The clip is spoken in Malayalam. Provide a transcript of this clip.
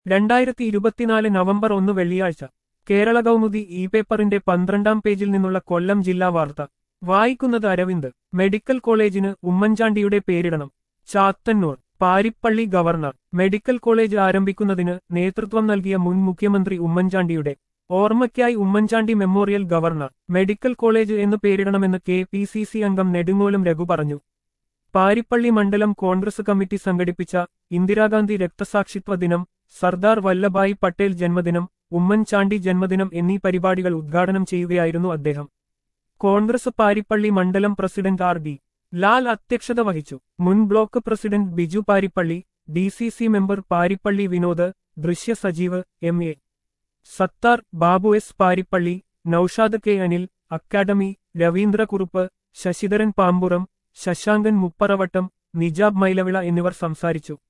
രണ്ടായിരത്തി ഇരുപത്തിനാല് നവംബർ ഒന്ന് വെള്ളിയാഴ്ച കേരള കൗമുദി ഇ പേപ്പറിന്റെ പന്ത്രണ്ടാം പേജിൽ നിന്നുള്ള കൊല്ലം ജില്ലാ വാർത്ത വായിക്കുന്നത് അരവിന്ദ് മെഡിക്കൽ കോളേജിന് ഉമ്മൻചാണ്ടിയുടെ പേരിടണം Chathannoor Parippally governor medical college ആരംഭിക്കുന്നതിന് നേതൃത്വം നൽകിയ മുൻ മുഖ്യമന്ത്രി ഉമ്മൻചാണ്ടിയുടെ ഓർമ്മയ്ക്കായി Oommen Chandy memorial governor medical college എന്ന് പേരിടണമെന്ന് കെ പി സി സി അംഗം നെടുങ്ങോലും രഘു പറഞ്ഞു പാരിപ്പള്ളി മണ്ഡലം കോൺഗ്രസ് കമ്മിറ്റി സംഘടിപ്പിച്ച ഇന്ദിരാഗാന്ധി രക്തസാക്ഷിത്വ ദിനം സർദാർ വല്ലഭായ് പട്ടേൽ ജന്മദിനം ഉമ്മൻചാണ്ടി ജന്മദിനം എന്നീ പരിപാടികൾ ഉദ്ഘാടനം ചെയ്യുകയായിരുന്നു അദ്ദേഹം കോൺഗ്രസ് പാരിപ്പള്ളി മണ്ഡലം പ്രസിഡന്റ് ആർ ഡി ലാൽ അധ്യക്ഷത വഹിച്ചു മുൻ block president Biju Parippally D C C member Parippally Vinod Drishya Sajeev M A Sathar Babu S Parippally Noushad K Anil academy Raveendrakurup Sasidharan Pampuram Sasankan Mupparavattam Nijab Mylavila എന്നിവർ സംസാരിച്ചു